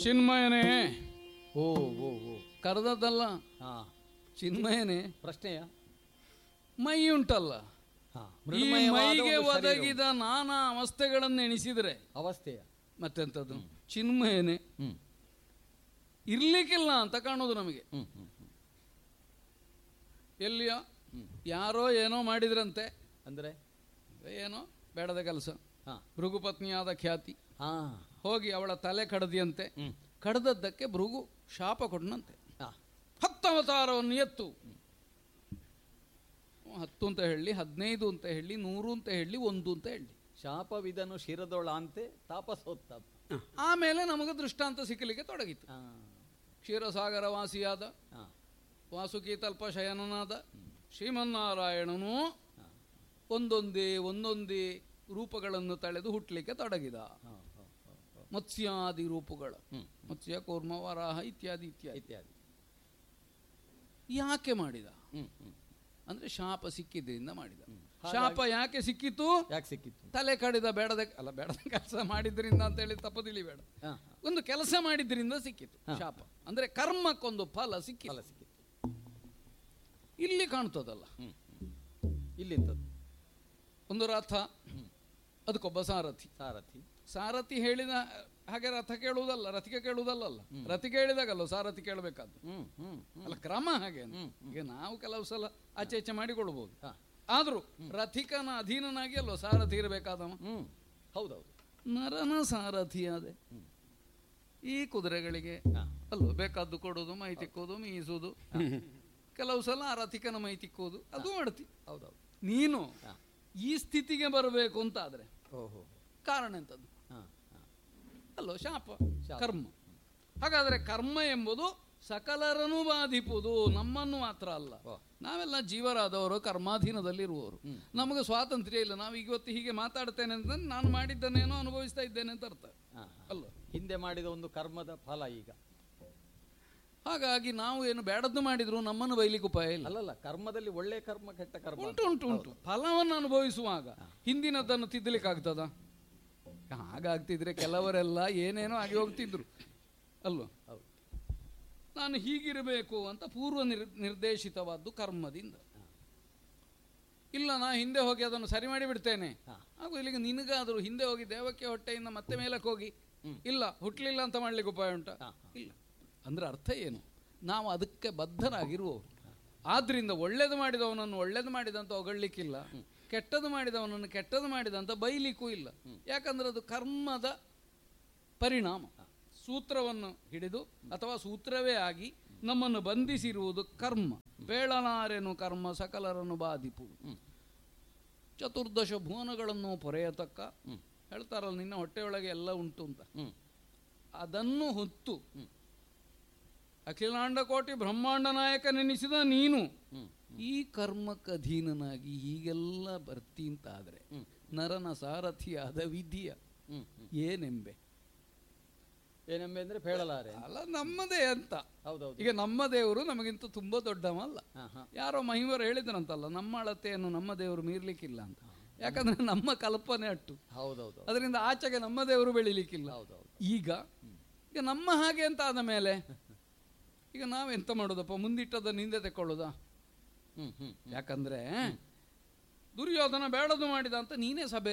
ಚಿನ್ಮಯನೇ ಓ ಓ ಓ ಕರೆದದ್ದಲ್ಲ ಹಾ ಚಿನ್ಮಯನೇ ಪ್ರಶ್ನೆಯ ಮೈ ಉಂಟಲ್ಲ ಹಾ ಈ ಮೃಣ್ಮಯವಾದ ಮೈಗೆ ಒಂದು ಶರೀರವು. ಒದಗಿದ ನಾನಾ ಅವಸ್ಥೆಗಳನ್ನು ಎಣಿಸಿದರೆ ಅವಸ್ಥೆಯ ಮತ್ತೆಂಥದ್ದು ಚಿನ್ಮಯನೇ ಹ್ಮ್ ಇರ್ಲಿಕ್ಕಿಲ್ಲ ಅಂತ ಕಾಣೋದು ನಮಗೆ ಹ್ಮ್ ಹ್ಮ್ ಹ್ಮ್. ಎಲ್ಲಿಯೋ ಯಾರೋ ಏನೋ ಮಾಡಿದ್ರಂತೆ ಅಂದ್ರೆ ಏನೋ ಬೇಡದ ಕೆಲಸ ಹಾ ಭೃಗುಪತ್ನಿಯಾದ ಖ್ಯಾತಿ ಹಾ ಹೋಗಿ ಅವಳ ತಲೆ ಕಡದಿಯಂತೆ ಹ್ಮ್ ಕಡ್ದದ್ದಕ್ಕೆ ಭೃಗು ಶಾಪ ಕೊಟ್ಟನಂತೆ ಹಾ ಹತ್ತವತಾರವನ್ನು ಎತ್ತು ಹತ್ತು ಅಂತ ಹೇಳಿ ಹದಿನೈದು ಅಂತ ಹೇಳಿ ನೂರು ಅಂತ ಹೇಳಿ ಒಂದು ಅಂತ ಹೇಳಿ ಶಾಪವಿದನು ಶಿರದೊಳಂತೆ ತಾಪಸೋತ್ತ ಆಮೇಲೆ ನಮಗೆ ದೃಷ್ಟಾಂತ ಸಿಕ್ಕಲಿಕ್ಕೆ ತೊಡಗಿತು ಹಾ ಕ್ಷೀರಸಾಗರ ವಾಸಿಯಾದ ಹಾ ವಾಸುಕಿ ತಲ್ಪ ಶಯನನಾದ ಶ್ರೀಮನ್ನಾರಾಯಣನು ಹಾ ಒಂದೊಂದೇ ಒಂದೊಂದೇ ರೂಪಗಳನ್ನು ತಳೆದು ಹುಟ್ಟಲಿಕ್ಕೆ ತೊಡಗಿದ ಹಾ ಹಾ ಹಾ ಹಾ. ಮತ್ಸ್ಯಾದಿ ರೂಪಗಳ ಹ್ಮ್ ಮತ್ಸ್ಯ ಕೂರ್ಮ ವರಾಹ ಇತ್ಯಾದಿ ಇತ್ಯಾದಿ ಇತ್ಯಾದಿ ಯಾಕೆ ಮಾಡಿದ ಹ್ಮ್ ಹ್ಮ್ ಅಂದ್ರೆ ಶಾಪ ಸಿಕ್ಕಿದ್ರಿಂದ ಮಾಡಿದ ಹಾಗಾಗಿ- ಶಾಪ ಯಾಕೆ ಸಿಕ್ಕಿತು ಯಾಕೆ ಸಿಕ್ಕಿತ್ತು ತಲೆ ಕಡಿದ ಬೇಡದ ಅಲ್ಲ ಬೇಡದ ಕೆಲಸ ಮಾಡಿದ್ರಿಂದ ಅಂತ ಹೇಳಿ ತಪ್ಪು ತಿಳಿಬೇಡ ಹಾ ಒಂದು ಕೆಲಸ ಮಾಡಿದ್ರಿಂದ ಸಿಕ್ಕಿತು ಹಾ. ಶಾಪ ಅಂದ್ರೆ ಕರ್ಮಕ್ಕೊಂದು ಫಲ ಸಿಕ್ಕಿಲ್ಲ ಫಲ ಸಿಕ್ಕಿತ್ತು ಇಲ್ಲಿ ಕಾಣ್ತದಲ್ಲ ಹ್ಮ್ ಹ್ಮ್. ಇಲ್ಲಿಂತದ್ದು ಒಂದು ರಥ ಹ್ಮ್ ಅದಕ್ಕೊಬ್ಬ ಸಾರಥಿ ಸಾರಥಿ ಸಾರಥಿ ಹೇಳಿದ ಹಾಗೆ ರಥ ಕೇಳುವುದಲ್ಲ ರಥಿಗೆ ಕೇಳುವುದಲ್ಲ ರಥಿಗೆ ಹೇಳಿದಾಗಲ್ಲ ಸಾರಥಿ ಕೇಳಬೇಕಾದ್ದು ಹ್ಮ್ ಹ್ಮ್ ಹ್ಮ್ ಅಲ್ಲ ಕ್ರಮ ಹಾಗೆ ಹ್ಮ್, ಈಗ ನಾವು ಕೆಲವು ಸಲ ಆಚೆ ಈಚೆ ಮಾಡಿಕೊಳ್ಬಹುದು ಹಾ ಆದ್ರೂ ರಥಿಕನ ಅಧೀನನಾಗಿ ಅಲ್ವ ಸಾರಥಿ ಇರಬೇಕಾದವ ಹ್ಮ್ ಹೌದೌದು ನರನ ಸಾರಥಿಯಾದೆ ಹ್ಮ್. ಈ ಕುದುರೆಗಳಿಗೆ ಹಾ ಅಲ್ವ ಬೇಕಾದ್ದು ಕೊಡೋದು ಮೈ ತಿಕ್ಕೋದು ಮೀಸೋದು ಕೆಲವು ಸಲ ಆ ರಥಿಕನ ಮೈ ತಿಕ್ಕೋದು ಅದು ಮಾಡ್ತಿ ಹೌದೌದು ನೀನು ಹಾ ಈ ಸ್ಥಿತಿಗೆ ಬರಬೇಕು ಅಂತ ಆದ್ರೆ ಓಹೋ ಕಾರಣ ಎಂತದ್ದು ಹಾ ಹಾ ಅಲ್ಲೋ ಶಾಪ ಶಾಪ. ಕರ್ಮ ಹಾಗಾದ್ರೆ ಕರ್ಮ ಎಂಬುದು ಸಕಲರನ್ನು ಬಾಧಿಪುದು ನಮ್ಮನ್ನು ಮಾತ್ರ ಅಲ್ಲ ಓ. ನಾವೆಲ್ಲ ಜೀವರಾದವರು ಕರ್ಮಾಧೀನದಲ್ಲಿರುವವರು ಹ್ಮ್. ನಮಗೆ ಸ್ವಾತಂತ್ರ್ಯ ಇಲ್ಲ ನಾವು ಇವತ್ತು ಹೀಗೆ ಮಾತಾಡ್ತೇನೆ ಅಂತ ನಾನು ಮಾಡಿದ್ದನ್ನೇನೋ ಅನುಭವಿಸ್ತಾ ಇದ್ದೇನೆ ಅಂತ ಅರ್ಥ ಹಾ ಹಾ. ಅಲ್ಲ ಹಿಂದೆ ಮಾಡಿದ ಒಂದು ಕರ್ಮದ ಫಲ ಈಗ ಹಾಗಾಗಿ ನಾವು ಏನು ಬೇಡದ್ದು ಮಾಡಿದ್ರು ನಮ್ಮನ್ನು ಬೈಲಿಕ್ಕೆ ಉಪಾಯ ಇಲ್ಲ ಅಲ್ಲಲ್ಲ ಕರ್ಮದಲ್ಲಿ ಒಳ್ಳೆ ಕರ್ಮ ಕೆಟ್ಟ ಕರ್ಮ ಉಂಟು ಉಂಟು ಉಂಟು ಫಲವನ್ನು ಅನುಭವಿಸುವಾಗ ಹಿಂದಿನದನ್ನು ತಿದ್ದಲಿಕ್ಕೆ ಆಗ್ತದ ಹಾಗಾಗ್ತಿದ್ರೆ ಕೆಲವರೆಲ್ಲ ಏನೇನೋ ಆಗಿ ಹೋಗ್ತಿದ್ರು ಅಲ್ವಾ ಹೌದು ನಾನು ಹೀಗಿರಬೇಕು ಅಂತ ಪೂರ್ವ ನಿರ್ ನಿರ್ದೇಶಿತವಾದ್ದು ಕರ್ಮದಿಂದ ಇಲ್ಲ ನಾ ಹಿಂದೆ ಹೋಗಿ ಅದನ್ನು ಸರಿ ಮಾಡಿ ಬಿಡ್ತೇನೆ ಹಾ. ಹಾಗೂ ಇಲ್ಲಿಗೆ ನಿನಗಾದರೂ ಹಿಂದೆ ಹೋಗಿ ದೇವಕ್ಕೆ ಹೊಟ್ಟೆಯಿಂದ ಮತ್ತೆ ಮೇಲಕ್ಕೆ ಹೋಗಿ ಹ್ಮ್. ಇಲ್ಲ ಹುಟ್ಲಿಲ್ಲ ಅಂತ ಮಾಡ್ಲಿಕ್ಕೆ ಉಪಾಯ ಉಂಟ ಹಾ, ಇಲ್ಲ ಅಂದ್ರೆ ಅರ್ಥ ಏನು ನಾವು ಅದಕ್ಕೆ ಬದ್ಧರಾಗಿರುವವರು ಆದ್ರಿಂದ ಒಳ್ಳೇದು ಮಾಡಿದವನನ್ನು ಒಳ್ಳೇದು ಮಾಡಿದಂತ ಹೊಗಳ್ಲಿಕ್ಕಿಲ್ಲ ಕೆಟ್ಟದ್ದು ಮಾಡಿದವನನ್ನು ಕೆಟ್ಟದ್ದು ಮಾಡಿದಂತ ಬೈಲಿಕ್ಕೂ ಇಲ್ಲ ಯಾಕಂದ್ರೆ ಅದು ಕರ್ಮದ ಪರಿಣಾಮ ಸೂತ್ರವನ್ನು ಹಿಡಿದು ಅಥವಾ ಸೂತ್ರವೇ ಆಗಿ ನಮ್ಮನ್ನು ಬಂಧಿಸಿರುವುದು ಕರ್ಮ ಬೇಳಲಾರೆನು ಕರ್ಮ ಸಕಲರನ್ನು ಬಾಧಿಪು ಹ್ಮ್. ಚತುರ್ದಶ ಭುವನಗಳನ್ನು ಪೊರೆಯತಕ್ಕ ಹ್ಮ್. ಹೇಳ್ತಾರಲ್ಲ ನಿನ್ನ ಹೊಟ್ಟೆಯೊಳಗೆ ಎಲ್ಲ ಉಂಟು ಅಂತ ಹ್ಮ್ ಅದನ್ನು ಹೊತ್ತು ಹ್ಮ್. ಅಖಿಲಾಂಡ ಕೋಟಿ ಬ್ರಹ್ಮಾಂಡ ನಾಯಕ ನೆನೆಸಿದ ನೀನು ಹ್ಮ್ ಈ ಕರ್ಮಕ್ಕೆ ಅಧೀನನಾಗಿ ಹೀಗೆಲ್ಲ ಬರ್ತಿ ಅಂತಾದ್ರೆ ಹ್ಮ್. ನರನ ಸಾರಥಿಯಾದ ವಿಧಿಯ ಹ್ಮ್ ಹ್ಮ್ ಏನೆಂಬೆ ಏನೆಂಬೆ ಅಂದ್ರೆ ಹೇಳಲಾರೆ ಅಲ್ಲ ನಮ್ಮದೇ ಅಂತ ಹೌದೌದು ಈಗ ನಮ್ಮ ದೇವರು ನಮಗಿಂತ ತುಂಬಾ ದೊಡ್ಡವಲ್ಲ ಹಾ ಹಾ ಯಾರೋ ಮಹಿಮರು ಹೇಳಿದ್ರಂತಲ್ಲ ನಮ್ಮ ಅಳತೆಯನ್ನು ನಮ್ಮ ದೇವರು ಮೀರ್ಲಿಕ್ಕಿಲ್ಲ ಅಂತ ಯಾಕಂದ್ರೆ ನಮ್ಮ ಕಲ್ಪನೆ ಅಟ್ಟು ಹೌದೌದು ಅದರಿಂದ ಆಚೆಗೆ ನಮ್ಮ ದೇವರು ಬೆಳಿಲಿಕ್ಕಿಲ್ಲ ಹೌದೌದು ಈಗ ಈಗ ನಮ್ಮ ಹಾಗೆ ಅಂತ ಆದ ಮೇಲೆ ಈಗ ನಾವೆಂತ ಮಾಡೋದಪ್ಪ ಮುಂದಿಟ್ಟದನ್ನು ಹಿಂದೆ ತೆಕ್ಕೊಳ್ಳೋದಾ ಹ್ಮ್ ಹ್ಮ್ ಯಾಕಂದ್ರೆ ದುರ್ಯೋಧನ ಬೇಡದು ಮಾಡಿದ ಅಂತ ನೀನೇ ಸಭೆ